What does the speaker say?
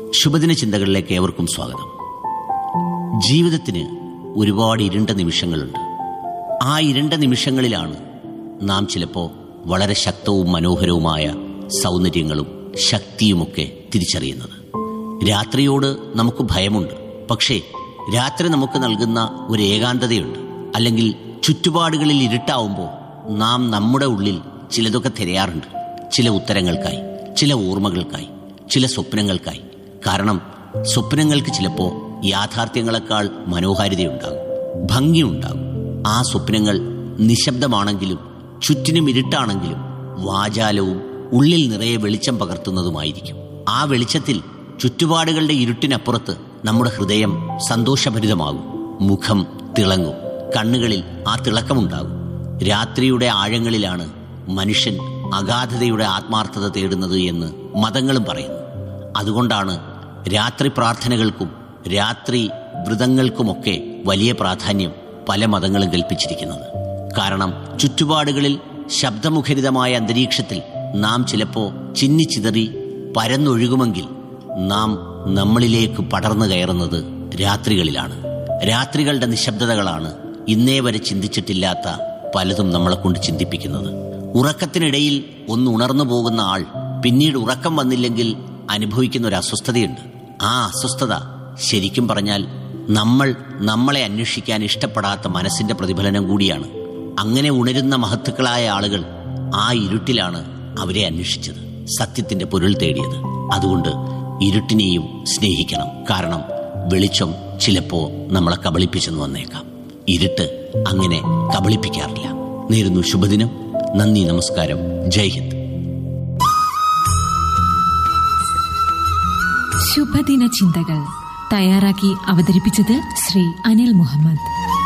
ശുഭദിന ചിന്തകളിലേക്ക് ഏവർക്കും സ്വാഗതം ജീവിതത്തിന് ഒരുപാട് ഇരുണ്ട നിമിഷങ്ങളുണ്ട് ആ ഇരുണ്ട നിമിഷങ്ങളിലാണ് നാം ചിലപ്പോൾ വളരെ ശക്തവും മനോഹരവുമായ സൗന്ദര്യങ്ങളും ശക്തിയുമൊക്കെ തിരിച്ചറിയുന്നത് രാത്രിയോട് നമുക്ക് ഭയമുണ്ട് പക്ഷേ രാത്രി നമുക്ക് നൽകുന്ന ഒരു ഏകാന്തതയുണ്ട് അല്ലെങ്കിൽ ചുറ്റുപാടുകളിൽ ഇരുട്ടാവുമ്പോൾ നാം നമ്മുടെ ഉള്ളിൽ ചിലതൊക്കെ തിരയാറുണ്ട് ചില ഉത്തരങ്ങൾക്കായി ചില ഓർമ്മകൾക്കായി ചില സ്വപ്നങ്ങൾക്കായി കാരണം സ്വപ്നങ്ങൾക്ക് ചിലപ്പോൾ യാഥാർത്ഥ്യങ്ങളെക്കാൾ മനോഹാരിതയുണ്ടാകും ഭംഗിയുണ്ടാകും ആ സ്വപ്നങ്ങൾ നിശബ്ദമാണെങ്കിലും ചുറ്റിനും ഇരുട്ടാണെങ്കിലും വാചാലവും ഉള്ളിൽ നിറയെ വെളിച്ചം പകർത്തുന്നതുമായിരിക്കും ആ വെളിച്ചത്തിൽ ചുറ്റുപാടുകളുടെ ഇരുട്ടിനപ്പുറത്ത് നമ്മുടെ ഹൃദയം സന്തോഷഭരിതമാകും മുഖം തിളങ്ങും കണ്ണുകളിൽ ആ തിളക്കമുണ്ടാകും രാത്രിയുടെ ആഴങ്ങളിലാണ് മനുഷ്യൻ അഗാധതയുടെ ആത്മാർത്ഥത തേടുന്നത് എന്ന് മതങ്ങളും പറയുന്നു അതുകൊണ്ടാണ് രാത്രി പ്രാർത്ഥനകൾക്കും രാത്രി വ്രതങ്ങൾക്കുമൊക്കെ വലിയ പ്രാധാന്യം പല മതങ്ങളും കൽപ്പിച്ചിരിക്കുന്നത് കാരണം ചുറ്റുപാടുകളിൽ ശബ്ദമുഖരിതമായ അന്തരീക്ഷത്തിൽ നാം ചിലപ്പോ ചിന്നിച്ചിതറി പരന്നൊഴുകുമെങ്കിൽ നാം നമ്മളിലേക്ക് പടർന്നു കയറുന്നത് രാത്രികളിലാണ് രാത്രികളുടെ നിശബ്ദതകളാണ് ഇന്നേ വരെ ചിന്തിച്ചിട്ടില്ലാത്ത പലതും നമ്മളെ കൊണ്ട് ചിന്തിപ്പിക്കുന്നത് ഉറക്കത്തിനിടയിൽ ഒന്ന് ഉണർന്നു പോകുന്ന ആൾ പിന്നീട് ഉറക്കം വന്നില്ലെങ്കിൽ അനുഭവിക്കുന്ന ഒരു അസ്വസ്ഥതയുണ്ട് ആ അസ്വസ്ഥത ശരിക്കും പറഞ്ഞാൽ നമ്മൾ നമ്മളെ അന്വേഷിക്കാൻ ഇഷ്ടപ്പെടാത്ത മനസ്സിന്റെ പ്രതിഫലനം കൂടിയാണ് അങ്ങനെ ഉണരുന്ന മഹത്തുക്കളായ ആളുകൾ ആ ഇരുട്ടിലാണ് അവരെ അന്വേഷിച്ചത് സത്യത്തിന്റെ പൊരുൾ തേടിയത് അതുകൊണ്ട് ഇരുട്ടിനെയും സ്നേഹിക്കണം കാരണം വെളിച്ചം ചിലപ്പോ നമ്മളെ കബളിപ്പിച്ചെന്ന് വന്നേക്കാം ഇരുട്ട് അങ്ങനെ കബളിപ്പിക്കാറില്ല നേരുന്നു ശുഭദിനം നന്ദി നമസ്കാരം ജയ് ഹിന്ദ് ശുഭദിന ചിന്തകൾ തയ്യാറാക്കി അവതരിപ്പിച്ചത് ശ്രീ അനിൽ മുഹമ്മദ്